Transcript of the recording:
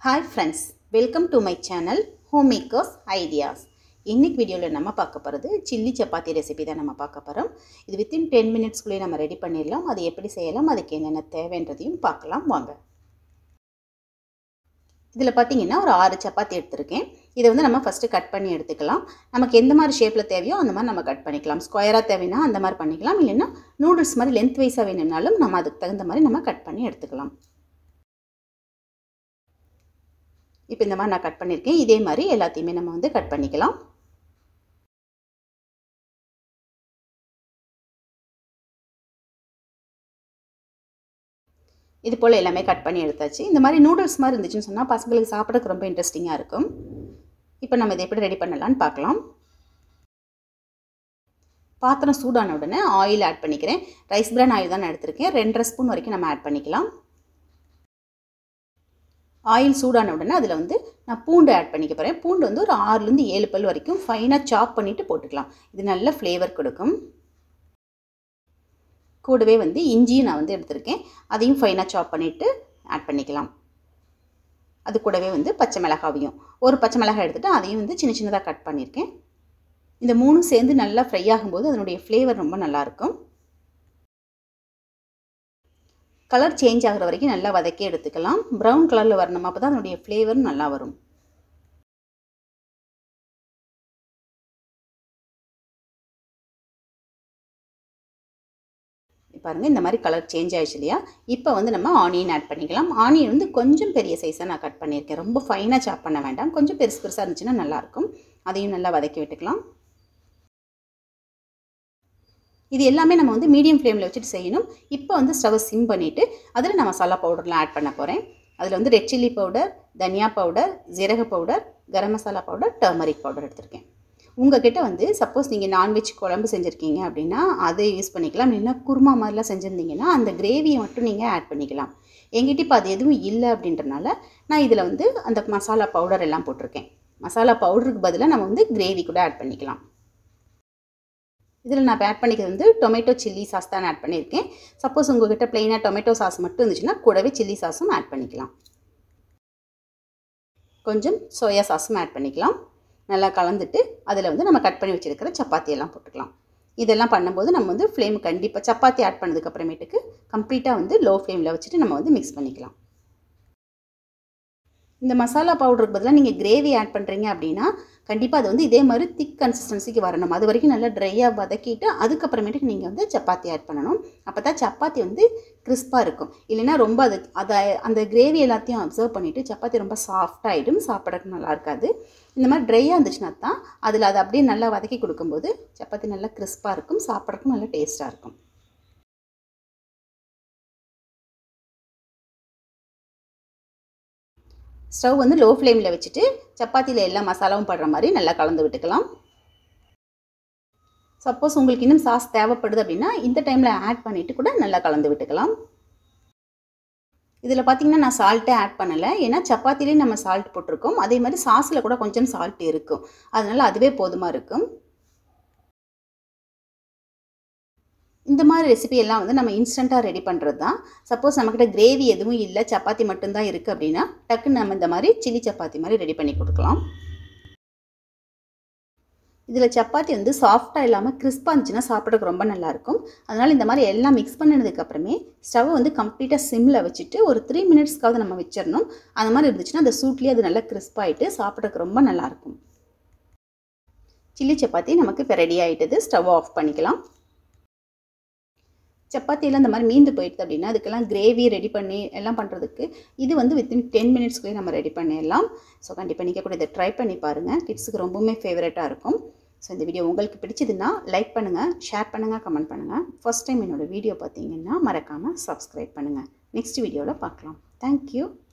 hi friends welcome to my channel home makers ideas இன்னைக்கு வீடியோவில் நம்ம பார்க்க போகிறது சில்லி சப்பாத்தி ரெசிபி தான் நம்ம பார்க்க போகிறோம் இது வித்தின் டென் மினிட்ஸ்குள்ளேயே நம்ம ரெடி பண்ணிடலாம் அது எப்படி செய்யலாம் அதுக்கு என்னென்ன தேவைன்றதையும் பார்க்கலாம் வாங்க இதில் பார்த்தீங்கன்னா ஒரு ஆறு சப்பாத்தி எடுத்திருக்கேன் இதை வந்து நம்ம ஃபஸ்ட்டு கட் பண்ணி எடுத்துக்கலாம் நமக்கு எந்த மாதிரி ஷேப்பில் தேவையோ அந்த மாதிரி நம்ம கட் பண்ணிக்கலாம் ஸ்கொயராக தேவைன்னா அந்த மாதிரி பண்ணிக்கலாம் இல்லைன்னா நூடுல்ஸ் மாதிரி லென்த் வைஸாக வேணும்னாலும் நம்ம அதுக்கு தகுந்த மாதிரி நம்ம கட் பண்ணி எடுத்துக்கலாம் இப்போ இந்த மாதிரி நான் கட் பண்ணியிருக்கேன் இதே மாதிரி எல்லாத்தையுமே நம்ம வந்து கட் பண்ணிக்கலாம் இது போல் எல்லாமே கட் பண்ணி எடுத்தாச்சு இந்த மாதிரி நூடுல்ஸ் மாதிரி இருந்துச்சுன்னு சொன்னால் பசங்களுக்கு சாப்பிட்றதுக்கு ரொம்ப இன்ட்ரெஸ்டிங்காக இருக்கும் இப்போ நம்ம இதை எப்படி ரெடி பண்ணலான்னு பார்க்கலாம் பாத்திரம் சூடான உடனே ஆயில் ஆட் பண்ணிக்கிறேன் ரைஸ் பிரான் ஆயில் தான் நான் எடுத்திருக்கேன் ரெண்டரை ஸ்பூன் வரைக்கும் நம்ம ஆட் பண்ணிக்கலாம் ஆயில் சூடான உடனே அதில் வந்து நான் பூண்டு ஆட் பண்ணிக்க போகிறேன் பூண்டு வந்து ஒரு ஆறுலேருந்து ஏழு பல் வரைக்கும் ஃபைனாக சாப் பண்ணிவிட்டு போட்டுக்கலாம் இது நல்ல ஃப்ளேவர் கொடுக்கும் கூடவே வந்து இஞ்சியும் நான் வந்து எடுத்திருக்கேன் அதையும் ஃபைனாக சாப் பண்ணிவிட்டு ஆட் பண்ணிக்கலாம் அது கூடவே வந்து பச்சை மிளகாவையும் ஒரு பச்சை மிளகாய் எடுத்துகிட்டு அதையும் வந்து சின்ன சின்னதாக கட் பண்ணியிருக்கேன் இந்த மூணும் சேர்ந்து நல்லா ஃப்ரை ஆகும்போது அதனுடைய ஃப்ளேவர் ரொம்ப நல்லாயிருக்கும் கலர் சேஞ்ச் ஆகிற வரைக்கும் நல்லா வதக்கி எடுத்துக்கலாம் ப்ரௌன் கலரில் வரணும் அப்போ தான் அதனுடைய ஃப்ளேவர் நல்லா வரும் பாருங்கள் இந்த மாதிரி கலர் சேஞ்ச் ஆயிடுச்சு இல்லையா இப்போ வந்து நம்ம ஆனியன் ஆட் பண்ணிக்கலாம் ஆனியன் வந்து கொஞ்சம் பெரிய சைஸாக நான் கட் பண்ணியிருக்கேன் ரொம்ப ஃபைனாக சாப் பண்ண வேண்டாம் கொஞ்சம் பெருசு பெருசாக இருந்துச்சுன்னா நல்லாயிருக்கும் அதையும் நல்லா வதக்கி விட்டுக்கலாம் இது எல்லாமே நம்ம வந்து மீடியம் ஃப்ளேமில் வச்சுட்டு செய்யணும் இப்போ வந்து ஸ்டவ் சிம் பண்ணிவிட்டு அதில் நான் மசாலா பவுடர்லாம் ஆட் பண்ண போகிறேன் அதில் வந்து ரெட் சில்லி பவுடர் தனியா பவுடர் ஜீரக powder garam masala powder turmeric powder எடுத்திருக்கேன் உங்ககிட்ட வந்து சப்போஸ் நீங்கள் நான்வெஜ் குழம்பு செஞ்சுருக்கீங்க அப்படின்னா அதை யூஸ் பண்ணிக்கலாம் இல்லைன்னா குருமா மாதிரிலாம் செஞ்சுருந்தீங்கன்னா அந்த கிரேவியை மட்டும் நீங்கள் ஆட் பண்ணிக்கலாம் எங்கிட்ட இப்போ அது எதுவும் இல்லை அப்படின்றனால நான் இதில் வந்து அந்த மசாலா பவுடர் எல்லாம் போட்டிருக்கேன் மசாலா பவுடருக்கு பதிலாக நம்ம வந்து கிரேவி கூட ஆட் பண்ணிக்கலாம் இதில் நான் ஆட் பண்ணிக்கிறது வந்து டொமேட்டோ சில்லி சாஸ் தான் ஆட் பண்ணியிருக்கேன் சப்போஸ் உங்கள்கிட்ட ப்ளெயினாக டொமேட்டோ சாஸ் மட்டும் இருந்துச்சுன்னா கூடவே சில்லி சாஸும் ஆட் பண்ணிக்கலாம் கொஞ்சம் சோயா சாஸும் ஆட் பண்ணிக்கலாம் நல்லா கலந்துட்டு அதில் வந்து நம்ம கட் பண்ணி வச்சுருக்கிற சப்பாத்தி எல்லாம் போட்டுக்கலாம் இதெல்லாம் பண்ணும்போது நம்ம வந்து ஃப்ளேம் கண்டிப்பாக சப்பாத்தி ஆட் பண்ணதுக்கப்புறமேட்டுக்கு கம்ப்ளீட்டாக வந்து லோ ஃப்ளேமில் வச்சுட்டு நம்ம வந்து மிக்ஸ் பண்ணிக்கலாம் இந்த மசாலா பவுடருக்கு பதிலாக நீங்கள் கிரேவி ஆட் பண்ணுறீங்க அப்படின்னா கண்டிப்பாக அது வந்து இதே மாதிரி திக் கன்சிஸ்டன்சிக்கு வரணும் அது வரைக்கும் நல்லா ட்ரையாக வதக்கிட்டு அதுக்கப்புறமேட்டுக்கு நீங்கள் வந்து சப்பாத்தி ஆட் பண்ணணும் அப்போ தான் சப்பாத்தி வந்து கிறிஸ்பாக இருக்கும் இல்லைன்னா ரொம்ப அது அதை அந்த கிரேவி எல்லாத்தையும் அப்சர்வ் பண்ணிவிட்டு சப்பாத்தி ரொம்ப சாஃப்டாகிடும் சாப்பிட்றதுக்கு நல்லா இருக்காது இந்த மாதிரி ட்ரையாக இருந்துச்சுன்னா தான் அதில் அதை அப்படியே நல்லா வதக்கி கொடுக்கும்போது சப்பாத்தி நல்லா கிறிஸ்பாக இருக்கும் சாப்பிட்றதுக்கும் நல்லா டேஸ்ட்டாக இருக்கும் ஸ்டவ் வந்து லோ ஃப்ளேமில் வச்சுட்டு சப்பாத்தியில் எல்லா மசாலாவும் படுற மாதிரி நல்லா கலந்து விட்டுக்கலாம் சப்போஸ் உங்களுக்கு இன்னும் சாஸ் தேவைப்படுது அப்படின்னா இந்த டைமில் ஆட் பண்ணிவிட்டு கூட நல்லா கலந்து விட்டுக்கலாம் இதில் பார்த்திங்கன்னா நான் சால்ட்டே ஆட் பண்ணலை ஏன்னா சப்பாத்திலே நம்ம சால்ட் போட்டிருக்கோம் அதே மாதிரி சாஸில் கூட கொஞ்சம் சால்ட் இருக்கும் அதனால் அதுவே போதுமாக இருக்கும் இந்த மாதிரி ரெசிபி எல்லாம் வந்து நம்ம இன்ஸ்டண்ட்டாக ரெடி பண்ணுறது தான் சப்போஸ் நம்மக்கிட்ட கிரேவி எதுவும் இல்லை சப்பாத்தி மட்டும்தான் இருக்குது அப்படின்னா டக்குன்னு நம்ம இந்த மாதிரி சில்லி சப்பாத்தி மாதிரி ரெடி பண்ணி கொடுக்கலாம் இதில் சப்பாத்தி வந்து சாஃப்டாக இல்லாமல் கிறிஸ்பாக இருந்துச்சுன்னா சாப்பிட்றதுக்கு ரொம்ப நல்லாயிருக்கும் அதனால் இந்த மாதிரி எல்லாம் மிக்ஸ் பண்ணினதுக்கப்புறமே ஸ்டவ் வந்து கம்ப்ளீட்டாக சிம்மில் வச்சுட்டு ஒரு த்ரீ மினிட்ஸ்க்காவது நம்ம வச்சிடணும் அந்த மாதிரி இருந்துச்சுன்னா அந்த சூட்லேயே அது நல்லா கிறிஸ்பாகிட்டு சாப்பிட்றதுக்கு ரொம்ப நல்லாயிருக்கும் சில்லி சப்பாத்தி நமக்கு இப்போ ரெடி ஆகிட்டது ஸ்டவ் ஆஃப் பண்ணிக்கலாம் சப்பாத்தியெல்லாம் இந்த மாதிரி மீந்து போயிடுது அப்படின்னா அதுக்கெல்லாம் கிரேவி ரெடி பண்ணி எல்லாம் பண்ணுறதுக்கு இது வந்து வித்தின் டென் மினிட்ஸ்க்குள்ளேயே நம்ம ரெடி பண்ணிடலாம் ஸோ கண்டிப்பாக நீங்கள் கூட இதை ட்ரை பண்ணி பாருங்கள் கிட்ஸுக்கு ரொம்பவுமே ஃபேவரட்டாக இருக்கும் ஸோ இந்த வீடியோ உங்களுக்கு பிடிச்சதுன்னா லைக் பண்ணுங்கள் ஷேர் பண்ணுங்கள் கமெண்ட் பண்ணுங்கள் ஃபஸ்ட் டைம் என்னோடய வீடியோ பார்த்தீங்கன்னா மறக்காமல் சப்ஸ்கிரைப் பண்ணுங்கள் நெக்ஸ்ட் வீடியோவில் பார்க்கலாம் தேங்க்யூ